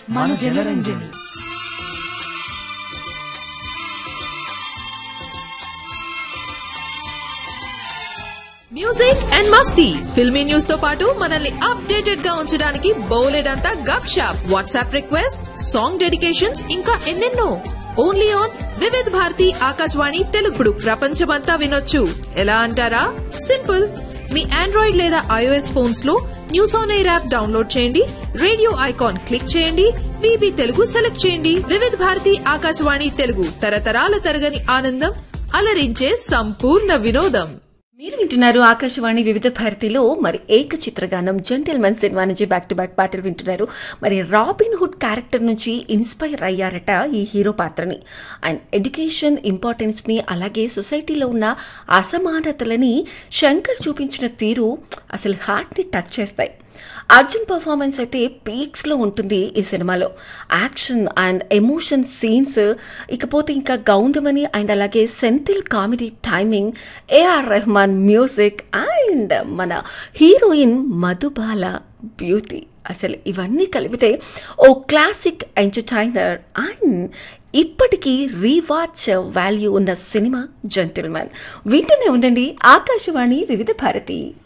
మన Janaranjani music and మస్తీ filmy news తో పాటు మనల్ని అప్డేటెడ్ గా ఉంచడానికి బోలెడంతా గప్ షాప్ వాట్సాప్ రిక్వెస్ట్ సాంగ్ డెడికేషన్స్ ఇంకా ఎన్నెన్నో ఓన్లీ ఆన్ వివిధ్ భారతి ఆకాశవాణి తెలుగుడు ప్రపంచమంతా వినొచ్చు ఎలా అంటారా సింపుల్ మీ ఆండ్రాయిడ్ లేదా ఐఓఎస్ ఫోన్స్ లో News on AIR app download చేయండి రేడియో ఐకాన్ క్లిక్ చేయండి విబి తెలుగు సెలెక్ట్ చేయండి వివిధ భారతి ఆకాశవాణి తెలుగు తరతరాల తరగని ఆనందం అలరించే సంపూర్ణ వినోదం మీరు వింటున్నారు ఆకాశవాణి వివిధ భారతిలో మరి ఏక చిత్రగానం జెంటిల్మెన్ సినిమా నుంచి బ్యాక్ టు బ్యాక్ పాటలు వింటున్నారు మరి రాబిన్ హుడ్ క్యారెక్టర్ నుంచి ఇన్స్పైర్ అయ్యారట ఈ హీరో పాత్రని అండ్ ఎడ్యుకేషన్ ఇంపార్టెన్స్ని అలాగే సొసైటీలో ఉన్న అసమానతలని శంకర్ చూపించిన తీరు అసలు హార్ట్ని టచ్ చేస్తాయి అర్జున్ పర్ఫార్మెన్స్ అయితే పీక్స్లో ఉంటుంది ఈ సినిమాలో యాక్షన్ అండ్ ఎమోషన్ సీన్స్ ఇకపోతే ఇంకా గౌండమని అండ్ అలాగే Senthil comedy timing AR Rahman music and మన హీరోయిన్ మధుబాల బ్యూటీ అసలు ఇవన్నీ కలిపితే ఓ క్లాసిక్ ఎంటర్టైనర్ అండ్ ఇప్పటికీ రీవాచ్ వాల్యూ ఉన్న సినిమా జెంటిల్మెన్ వింటూనే ఉండండి ఆకాశవాణి వివిధ భారతి